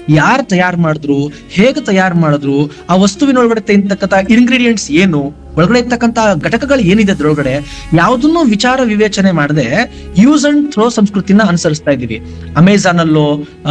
ಯಾರು ತಯಾರು ಮಾಡಿದ್ರು ಹೇಗೆ ತಯಾರು ಮಾಡಿದ್ರು ಆ ವಸ್ತುವಿನೊಳಗಡೆ ಇರ್ತಕ್ಕಂಥ ಇಂಗ್ರೀಡಿಯೆಂಟ್ಸ್ ಏನು ಒಳಗಡೆ ಇರ್ತಕ್ಕಂಥ ಘಟಕಗಳು ಏನಿದೆ ಅದ್ರೊಳಗಡೆ ಯಾವುದನ್ನು ವಿಚಾರ ವಿವೇಚನೆ ಮಾಡದೆ ಯೂಸ್ ಅಂಡ್ ಥ್ರೋ ಸಂಸ್ಕೃತಿನ ಅನುಸರಿಸ್ತಾ ಇದೀವಿ ಅಮೆಝಾನ್ ಅಲ್ಲೋ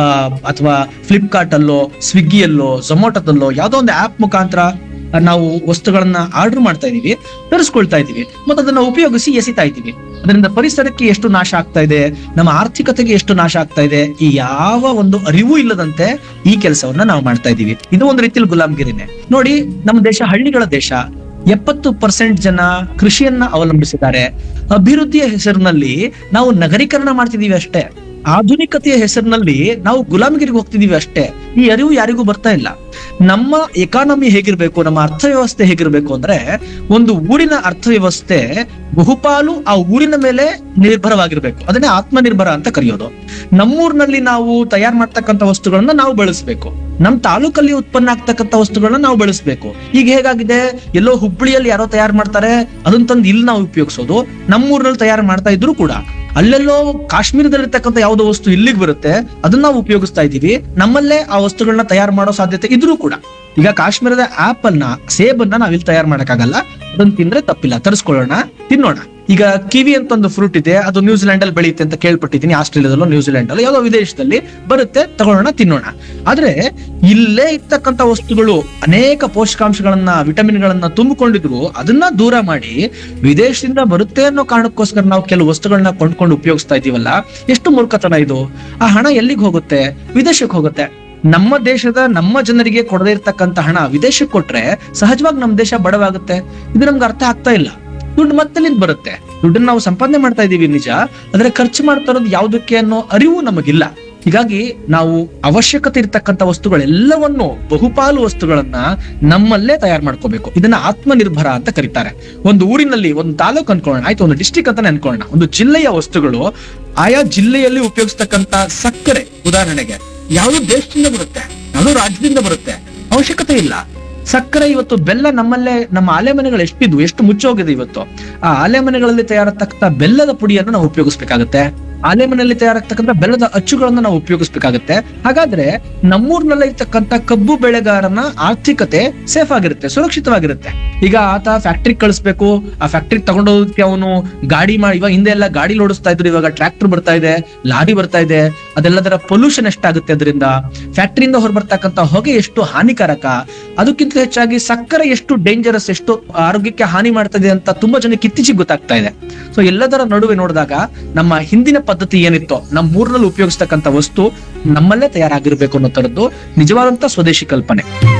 ಅಥವಾ ಫ್ಲಿಪ್ಕಾರ್ಟ್ ಅಲ್ಲೋ ಸ್ವಿಗ್ಗಿಯಲ್ಲೋ ಝೊಮ್ಯಾಟೋದಲ್ಲೋ ಯಾವುದೋ ಒಂದು ಆಪ್ ಮುಖಾಂತರ ನಾವು ವಸ್ತುಗಳನ್ನ ಆರ್ಡರ್ ಮಾಡ್ತಾ ಇದೀವಿ ತರಿಸ್ಕೊಳ್ತಾ ಇದೀವಿ ಮತ್ತೆ ಅದನ್ನ ಉಪಯೋಗಿಸಿ ಎಸಿತಾ ಇದ್ದೀವಿ ಅದರಿಂದ ಪರಿಸರಕ್ಕೆ ಎಷ್ಟು ನಾಶ ಆಗ್ತಾ ಇದೆ ನಮ್ಮ ಆರ್ಥಿಕತೆಗೆ ಎಷ್ಟು ನಾಶ ಆಗ್ತಾ ಇದೆ ಈ ಯಾವ ಒಂದು ಅರಿವು ಇಲ್ಲದಂತೆ ಈ ಕೆಲಸವನ್ನ ನಾವು ಮಾಡ್ತಾ ಇದೀವಿ ಇದು ಒಂದು ರೀತಿಯಲ್ಲಿ ಗುಲಾಮ್ಗಿರಿನೇ ನೋಡಿ ನಮ್ಮ ದೇಶ ಹಳ್ಳಿಗಳ ದೇಶ ಎಪ್ಪತ್ತು ಪರ್ಸೆಂಟ್ ಜನ ಕೃಷಿಯನ್ನ ಅವಲಂಬಿಸಿದ್ದಾರೆ ಅಭಿವೃದ್ಧಿಯ ಹೆಸರಿನಲ್ಲಿ ನಾವು ನಗರೀಕರಣ ಮಾಡ್ತಿದೀವಿ ಅಷ್ಟೇ ಆಧುನಿಕತೆಯ ಹೆಸರಿನಲ್ಲಿ ನಾವು ಗುಲಾಮಗಿರಿಗೆ ಹೋಗ್ತಿದೀವಿ ಅಷ್ಟೇ ಈ ಅರಿವು ಯಾರಿಗೂ ಬರ್ತಾ ಇಲ್ಲ ನಮ್ಮ ಎಕಾನಮಿ ಹೇಗಿರ್ಬೇಕು ನಮ್ಮ ಅರ್ಥವ್ಯವಸ್ಥೆ ಹೇಗಿರ್ಬೇಕು ಅಂದ್ರೆ ಒಂದು ಊರಿನ ಅರ್ಥವ್ಯವಸ್ಥೆ ಬಹುಪಾಲು ಆ ಊರಿನ ಮೇಲೆ ನಿರ್ಭರವಾಗಿರ್ಬೇಕು ಅದನ್ನೇ ಆತ್ಮನಿರ್ಭರ ಅಂತ ಕರೆಯೋದು ನಮ್ಮೂರಿನಲ್ಲಿ ನಾವು ತಯಾರು ಮಾಡ್ತಕ್ಕಂಥ ವಸ್ತುಗಳನ್ನ ನಾವು ಬಳಸಬೇಕು ನಮ್ ತಾಲೂಕಲ್ಲಿ ಉತ್ಪನ್ನ ಆಗ್ತಕ್ಕಂಥ ವಸ್ತುಗಳನ್ನ ನಾವು ಬಳಸಬೇಕು ಈಗ ಹೇಗಾಗಿದೆ ಎಲ್ಲೋ ಹುಬ್ಬಳ್ಳಿಯಲ್ಲಿ ಯಾರೋ ತಯಾರು ಮಾಡ್ತಾರೆ ಅದನ್ನ ತಂದು ಇಲ್ಲಿ ನಾವು ಉಪಯೋಗಿಸೋದು ನಮ್ಮೂರಿನಲ್ಲಿ ತಯಾರು ಮಾಡ್ತಾ ಇದ್ರು ಕೂಡ ಅಲ್ಲೆಲ್ಲೋ ಕಾಶ್ಮೀರದಲ್ಲಿರ್ತಕ್ಕಂಥ ಯಾವುದೋ ವಸ್ತು ಇಲ್ಲಿಗೆ ಬರುತ್ತೆ ಅದನ್ನ ನಾವು ಉಪಯೋಗಿಸ್ತಾ ಇದೀವಿ ನಮ್ಮಲ್ಲೇ ಆ ವಸ್ತುಗಳನ್ನ ತಯಾರು ಮಾಡೋ ಸಾಧ್ಯತೆ ಇದ್ರೂ ಕೂಡ ಈಗ ಕಾಶ್ಮೀರದ ಆಪಲ್ ನ ಸೇಬನ್ನ ನಾವಿಲ್ಲಿ ತಯಾರು ಮಾಡಕ್ಕಾಗಲ್ಲ ಅದನ್ನ ತಿಂದ್ರೆ ತಪ್ಪಿಲ್ಲ ತರಿಸ್ಕೊಳ್ಳೋಣ ತಿನ್ನೋಣ ಈಗ ಕಿವಿ ಅಂತ ಒಂದು ಫ್ರೂಟ್ ಇದೆ ಅದು ನ್ಯೂಜಿಲೆಂಡ್ ಅಲ್ಲಿ ಬೆಳೆಯುತ್ತೆ ಅಂತ ಕೇಳ್ಪಟ್ಟಿದ್ದೀನಿ ಆಸ್ಟ್ರೇಲಿಯಾದಲ್ಲೋ ನ್ಯೂಜಿಲೆಂಡ್ ಅಲ್ಲೋ ಯಾವುದೋ ವಿದೇಶದಲ್ಲಿ ಬರುತ್ತೆ ತಗೊಳ್ಳೋಣ ತಿನ್ನೋಣ ಆದ್ರೆ ಇಲ್ಲೇ ಇರ್ತಕ್ಕಂಥ ವಸ್ತುಗಳು ಅನೇಕ ಪೋಷಕಾಂಶಗಳನ್ನ ವಿಟಮಿನ್ಗಳನ್ನ ತುಂಬಿಕೊಂಡಿದ್ರು ಅದನ್ನ ದೂರ ಮಾಡಿ ವಿದೇಶದಿಂದ ಬರುತ್ತೆ ಅನ್ನೋ ಕಾರಣಕ್ಕೋಸ್ಕರ ನಾವು ಕೆಲವು ವಸ್ತುಗಳನ್ನ ಕೊಂಡ್ಕೊಂಡು ಉಪಯೋಗಿಸ್ತಾ ಇದೀವಲ್ಲ ಎಷ್ಟು ಮೂರ್ಖತನ ಇದು ಆ ಹಣ ಎಲ್ಲಿಗೆ ಹೋಗುತ್ತೆ ವಿದೇಶಕ್ಕೆ ಹೋಗುತ್ತೆ ನಮ್ಮ ದೇಶದ ನಮ್ಮ ಜನರಿಗೆ ಕೊಡದೇ ಇರ್ತಕ್ಕಂಥ ಹಣ ವಿದೇಶಕ್ಕೆ ಕೊಟ್ರೆ ಸಹಜವಾಗಿ ನಮ್ಮ ದೇಶ ಬಡವಾಗುತ್ತೆ ಇದು ನಮ್ಗೆ ಅರ್ಥ ಆಗ್ತಾ ಇಲ್ಲ ದುಡ್ಡು ಮತ್ತೆಲ್ಲಿಂದ ಬರುತ್ತೆ ದುಡ್ಡನ್ನ ನಾವು ಸಂಪಾದನೆ ಮಾಡ್ತಾ ಇದೀವಿ ನಿಜ ಆದ್ರೆ ಖರ್ಚು ಮಾಡ್ತಾ ಇರೋದು ಯಾವುದಕ್ಕೆ ಅನ್ನೋ ಅರಿವು ನಮಗಿಲ್ಲ ಹೀಗಾಗಿ ನಾವು ಅವಶ್ಯಕತೆ ಇರ್ತಕ್ಕಂಥ ವಸ್ತುಗಳೆಲ್ಲವನ್ನು ಬಹುಪಾಲು ವಸ್ತುಗಳನ್ನ ನಮ್ಮಲ್ಲೇ ತಯಾರು ಮಾಡ್ಕೋಬೇಕು ಇದನ್ನ ಆತ್ಮನಿರ್ಭರ ಅಂತ ಕರೀತಾರೆ ಒಂದು ಊರಿನಲ್ಲಿ ಒಂದು ತಾಲೂಕು ಅನ್ಕೊಳ್ಳೋಣ ಆಯ್ತು ಒಂದು ಡಿಸ್ಟಿಕ್ ಅಂತಾನೆ ಅನ್ಕೊಳ್ಳೋಣ ಒಂದು ಜಿಲ್ಲೆಯ ವಸ್ತುಗಳು ಆಯಾ ಜಿಲ್ಲೆಯಲ್ಲಿ ಉಪಯೋಗಿಸ್ತಕ್ಕಂಥ ಸಕ್ಕರೆ ಉದಾಹರಣೆಗೆ ಯಾವುದು ದೇಶದಿಂದ ಬರುತ್ತೆ ಯಾವುದು ರಾಜ್ಯದಿಂದ ಬರುತ್ತೆ ಅವಶ್ಯಕತೆ ಇಲ್ಲ ಸಕ್ಕರೆ ಇವತ್ತು ಬೆಲ್ಲ ನಮ್ಮಲ್ಲೇ ನಮ್ಮ ಆಲೆಮನೆಗಳು ಎಷ್ಟಿದ್ವು ಎಷ್ಟು ಮುಚ್ಚೋಗಿದೆ ಇವತ್ತು ಆ ಆಲೆಮನೆಗಳಲ್ಲಿ ತಯಾರಾಗ್ತಕ್ಕಂಥ ಬೆಲ್ಲದ ಪುಡಿಯನ್ನು ನಾವು ಉಪಯೋಗಿಸ್ಬೇಕಾಗತ್ತೆ ಆಲೆಮನೆಯಲ್ಲಿ ತಯಾರಾಗ್ತಕ್ಕಂಥ ಬೆಲ್ಲದ ಅಚ್ಚುಗಳನ್ನ ನಾವು ಉಪಯೋಗಿಸ್ಬೇಕಾಗತ್ತೆ ಹಾಗಾದ್ರೆ ನಮ್ಮೂರ್ನಲ್ಲೇ ಇರ್ತಕ್ಕಂಥ ಕಬ್ಬು ಬೆಳೆಗಾರನ ಆರ್ಥಿಕತೆ ಸೇಫ್ ಆಗಿರುತ್ತೆ ಸುರಕ್ಷಿತವಾಗಿರುತ್ತೆ ಈಗ ಆತ ಫ್ಯಾಕ್ಟ್ರಿ ಕಳಿಸ್ಬೇಕು ಆ ಫ್ಯಾಕ್ಟ್ರಿ ತಗೊಂಡೋದಕ್ಕೆ ಅವನು ಗಾಡಿ ಮಾಡಿ ಇವಾಗ ಹಿಂದೆ ಎಲ್ಲ ಗಾಡಿ ಓಡಿಸ್ತಾ ಇದ್ರು ಇವಾಗ ಟ್ರ್ಯಾಕ್ಟರ್ ಬರ್ತಾ ಇದೆ ಲಾರಿ ಬರ್ತಾ ಇದೆ ಅದೆಲ್ಲದರ ಪೊಲ್ಯೂಷನ್ ಎಷ್ಟಾಗುತ್ತೆ ಅದರಿಂದ ಫ್ಯಾಕ್ಟ್ರಿಯಿಂದ ಹೊರಬರ್ತಕ್ಕಂಥ ಹೊಗೆ ಎಷ್ಟು ಹಾನಿಕಾರಕ ಅದಕ್ಕಿಂತ ಹೆಚ್ಚಾಗಿ ಸಕ್ಕರೆ ಎಷ್ಟು ಡೇಂಜರಸ್ ಎಷ್ಟು ಆರೋಗ್ಯಕ್ಕೆ ಹಾನಿ ಮಾಡ್ತದೆ ಅಂತ ತುಂಬಾ ಜನಕ್ಕೆ ಇತ್ತೀಚೆಗೆ ಗೊತ್ತಾಗ್ತಾ ಇದೆ ಸೊ ಎಲ್ಲದರ ನಡುವೆ ನೋಡಿದಾಗ ನಮ್ಮ ಹಿಂದಿನ ಪದ್ಧತಿ ಏನಿತ್ತೋ ನಮ್ಮ ಊರಿನಲ್ಲಿ ಉಪಯೋಗಿಸ್ತಕ್ಕಂಥ ವಸ್ತು ನಮ್ಮಲ್ಲೇ ತಯಾರಾಗಿರ್ಬೇಕು ಅನ್ನೋ ತರದ್ದು ನಿಜವಾದಂತ ಸ್ವದೇಶಿ ಕಲ್ಪನೆ